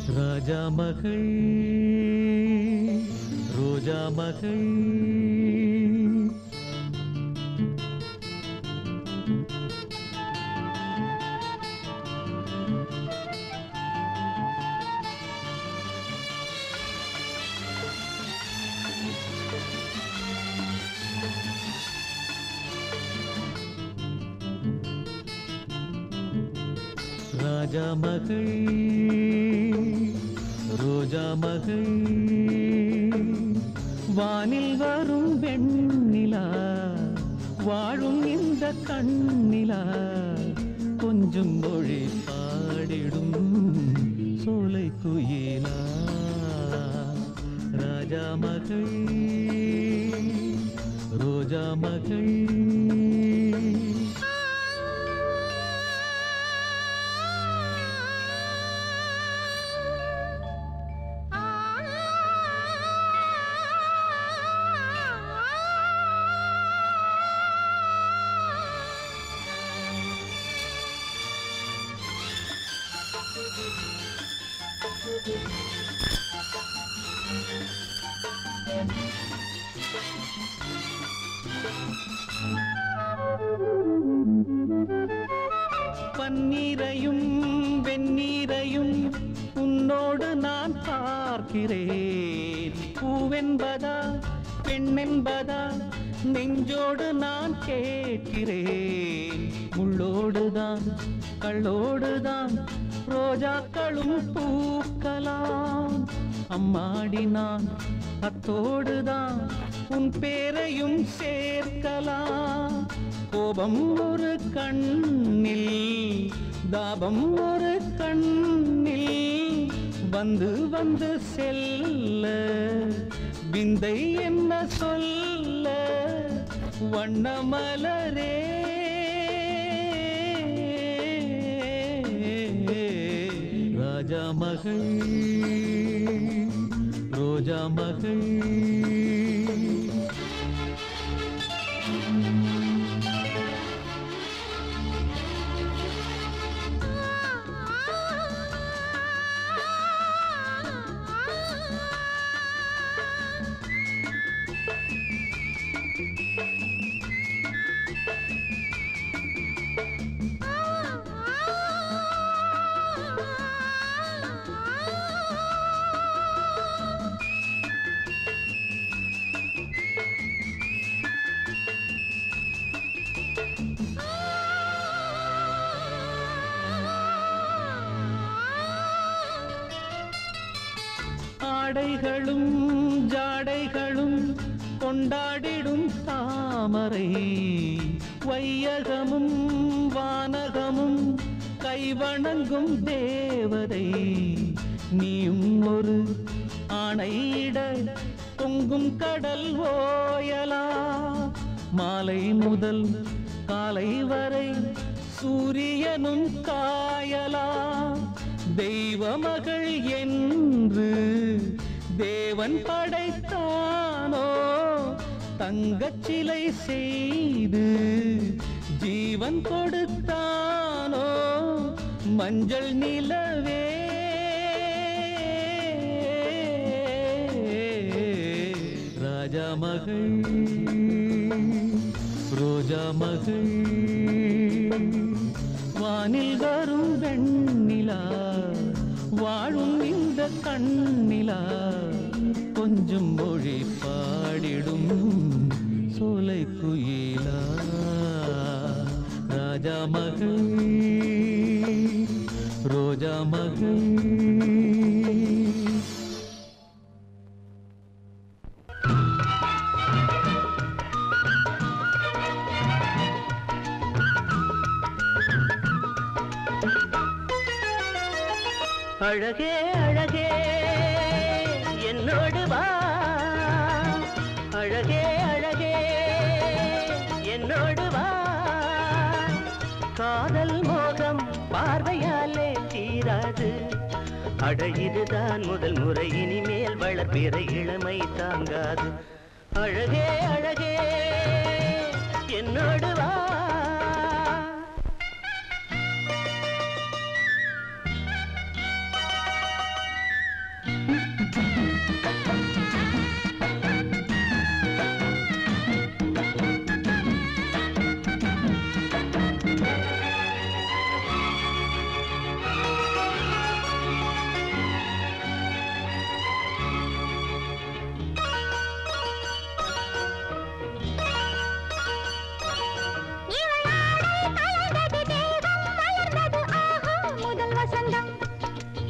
ராஜா மகள் ரோஜா மகள் ராஜா மகள் ரோஜா மகள் வானில் வரும் வெண்ணிலா வாழும் இந்த கண்ணிலா கொஞ்சம் மொழி பாடிடும் சோலை குயிலா ராஜா மகள் ரோஜா மகள் பன்னீரையும் வெந்நீரையும் உன்னோடு நான் பார்க்கிறேன் பூவென்பதா பெண்ணென்பதா நெஞ்சோடு நான் கேட்கிறேன் முள்ளோடுதான் கள்ளோடுதான் ரோஜாக்களும் பூக்கலாம் அம்மாடி நான் அத்தோடுதான் உன் பேரையும் சேர்க்கலாம் கோபம் ஒரு கண்ணில் தாபம் ஒரு கண்ணில் வந்து வந்து செல்ல விந்தை என்ன சொல்ல வண்ணமலரே ராஜா மகள் ரோஜா மகள் ஆடைகளும் ஜாடைகளும் கொண்டாடிடும் தாமரை வையகமும் வானகமும் கைவணங்கும் தேவதை நீயும் ஒரு ஆணையிட பொங்கும் கடல் ஓயலா மாலை முதல் காலை வரை சூரியனும் காயலா தெய்வ மகள் என்று தேவன் படைத்தானோ தங்கச் சிலை செய்து ஜீவன் கொடுத்தானோ மஞ்சள் நிலவே ராஜா மகள் ரோஜா மகள் வானில் வரும் வெண்ணிலா வாழும் இந்த கண்ணிலா கொஞ்சம் மொழி பாடிடும் சோலை குயிலா ராஜா மகள் ரோஜா மகள் அழகே அழகே என்னோடு வா அழகே அழகே என்னோடு வா காதல் மோகம் பார்வையாலே தீராது அட இதுதான் முதல் முறை இனிமேல் வளர்ப்பிற இளமை தாங்காது அழகே அழகே என்னோடு வா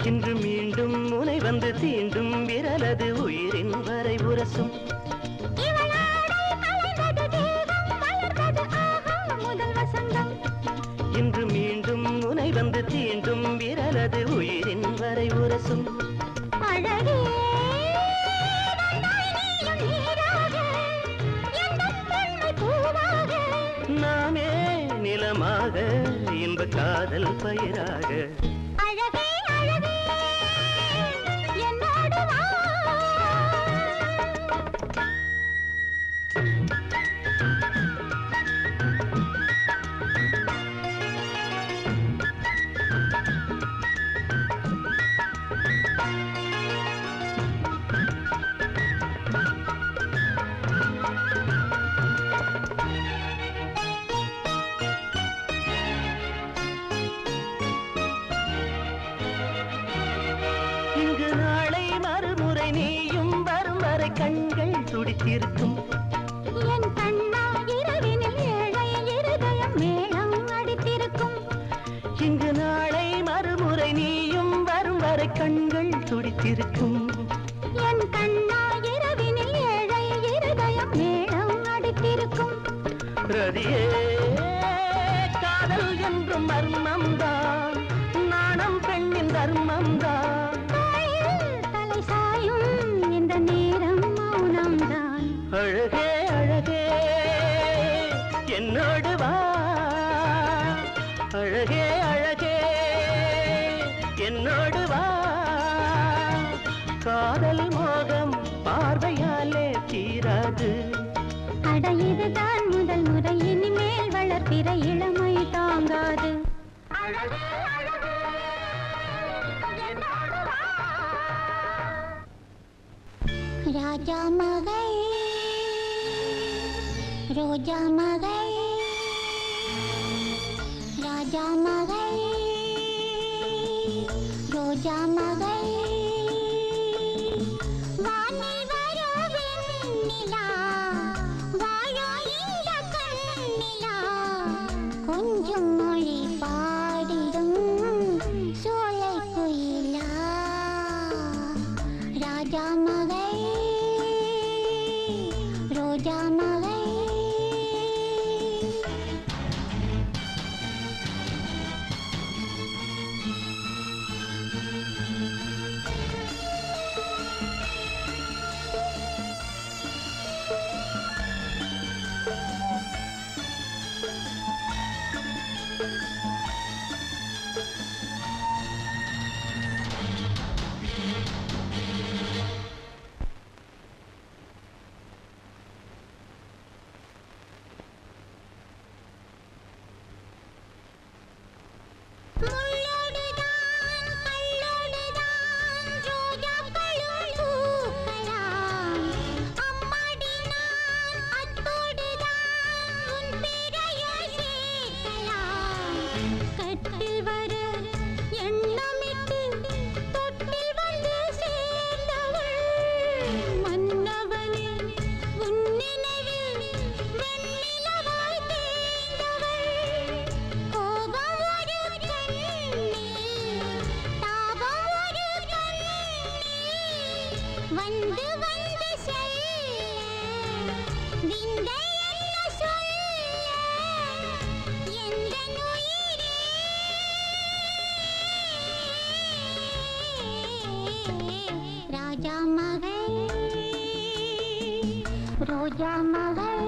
இன்று மீண்டும் முனை வந்து தீண்டும் விரலது உயிரின் வரை உரசும் இன்று மீண்டும் முனை வந்து தீண்டும் விரலது உயிரின் வரை உரசும் நாமே நிலமாக இன்ப காதல் பயிராக அழகே அழகே என்னோடு வா இங்கு நாளை மறுமுறை நீயும் வரும் வரை கண்கள் துடித்திருக்கும் என் கண்ணா இரவினில் ஏழை இருதயம் மேளம் அடித்திருக்கும் இங்கு நாளை மறுமுறை நீயும் வரும் வரை கண்கள் துடித்திருக்கும் என் கண்ணா இரவினில் ஏழை இருதயம் மேளம் அடித்திருக்கும் ரதியே காதல் என்றும் மர்மம்தான் நாணம் பெண்ணின் தர்மம்தான் தாயில் தலை சாயும் இந்த நேரம் மௌனம்தான் அழகே அழகே என்னோடு வா அழகே அழகே என்னோடு வா காதல் மோகம் பார்வையாலே தீராது அட இதுதான் முதல் முறை இனிமேல் வளர்ப்பிற இளமை தாங்காது அழகே அழகே என்னோடு வா. ராஜா மகள் ரோஜா மகள் ராஜா மகள் ரோஜா மகள் வானில் வரும் வெண்ணிலா, வாழோ இந்த கண்ணிலா, கொஞ்சம் மொழி பாடிடும் சோலை குயிலா ராஜா மகள் ரோஜா மகள் முள்ளோடுதான் கல்லோடுதான் ரோஜாக்களும் பூக்கலாம் அம்மாடி நான் அத்தோடுதான் உன் பேரையும் சேர்க்கலாம் கட்டில் வர எண்ணமிட்டு தொட்டில் வந்து சேர்ந்தவள் மன்னவனே உன் நினைவில் வெண்ணிலவாய் தேர்ந்தவள் கோபம் ஒரு கண்ணில் தாபம் ஒரு கண்ணில் வந்து வந்து செல்ல விந்தை என்ன சொல்ல எந்த உயிரே ராஜா மகள் ரோஜா மகள்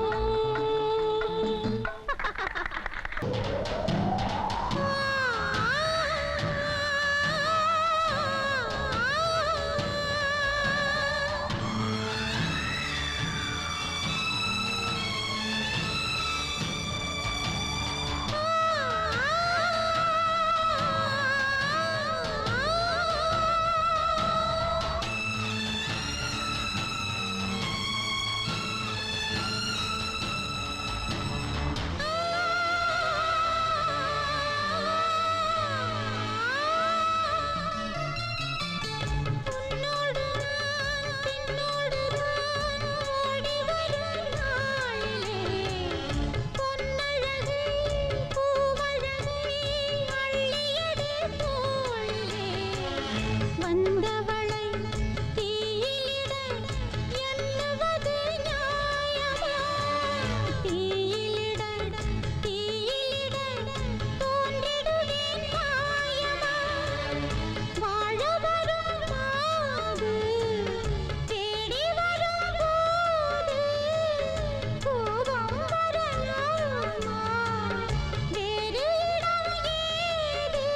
வந்தவளை தீயிலிட எண்ணுவது நியாயமா தீயிலிட தீயிலிட தோன்றிடுவேன் மாயமா வாழ வரும் மாது தேடி வரும் போது கோபம் வரலாமா வேறு இடம் ஏது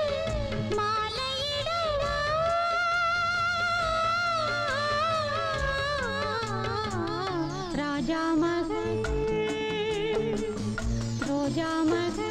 மாலையிடவா ராஜா மகள் ரோஜா மகள்